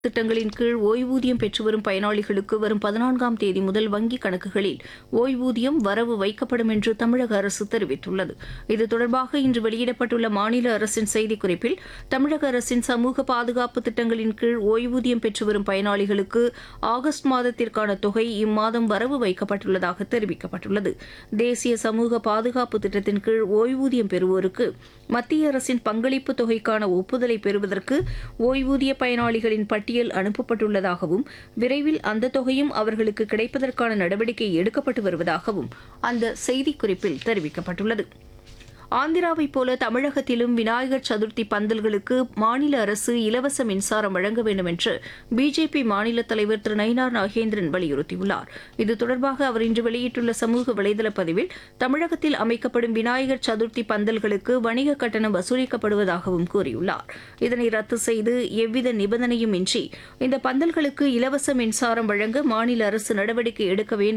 திட்டங்களின் கீழ் ஓய்வூதியம் பெற்று வரும் பயனாளிகளுக்கு வரும் பதினான்காம் தேதி முதல் வங்கிக் கணக்குகளில் ஓய்வூதியம் வரவு வைக்கப்படும் என்று தமிழக அரசு தெரிவித்துள்ளது இது தொடர்பாக இன்று வெளியிடப்பட்டுள்ள மாநில அரசின் செய்திக்குறிப்பில் தமிழக அரசின் சமூக பாதுகாப்பு திட்டங்களின் கீழ் ஓய்வூதியம் பெற்று வரும் பயனாளிகளுக்கு ஆகஸ்ட் மாதத்திற்கான தொகை இம்மாதம் வரவு வைக்கப்பட்டுள்ளதாக தெரிவிக்கப்பட்டுள்ளது தேசிய சமூக பாதுகாப்பு திட்டத்தின் கீழ் ஓய்வூதியம் பெறுவோருக்கு மத்திய அரசின் பங்களிப்பு தொகைக்கான ஒப்புதலை பெறுவதற்கு ஓய்வூதிய பயனாளிகளின் பட்டியல் அனுப்பப்பட்டுள்ளதாகவும் விரைவில் அந்த தொகையும் அவர்களுக்கு கிடைப்பதற்கான நடவடிக்கை எடுக்கப்பட்டு வருவதாகவும் அந்த செய்திக்குறிப்பில் தெரிவிக்கப்பட்டுள்ளது ஆந்திராவைப் போல தமிழகத்திலும் விநாயகர் சதுர்த்தி பந்தல்களுக்கு மாநில அரசு இலவச மின்சாரம் வழங்க வேண்டும் என்று பிஜேபி மாநில தலைவர் திரு நயினார் நாகேந்திரன் வலியுறுத்தியுள்ளார் இது தொடர்பாக அவர் இன்று வெளியிட்டுள்ள சமூக வலைதள பதிவில் தமிழகத்தில் அமைக்கப்படும் விநாயகர் சதுர்த்தி பந்தல்களுக்கு வணிக கட்டணம் வசூலிக்கப்படுவதாகவும் கூறியுள்ளார் இதனை ரத்து செய்து எவ்வித நிபந்தனையும் இன்றி இந்த பந்தல்களுக்கு இலவச மின்சாரம் வழங்க மாநில அரசு நடவடிக்கை எடுக்க வேண்டும்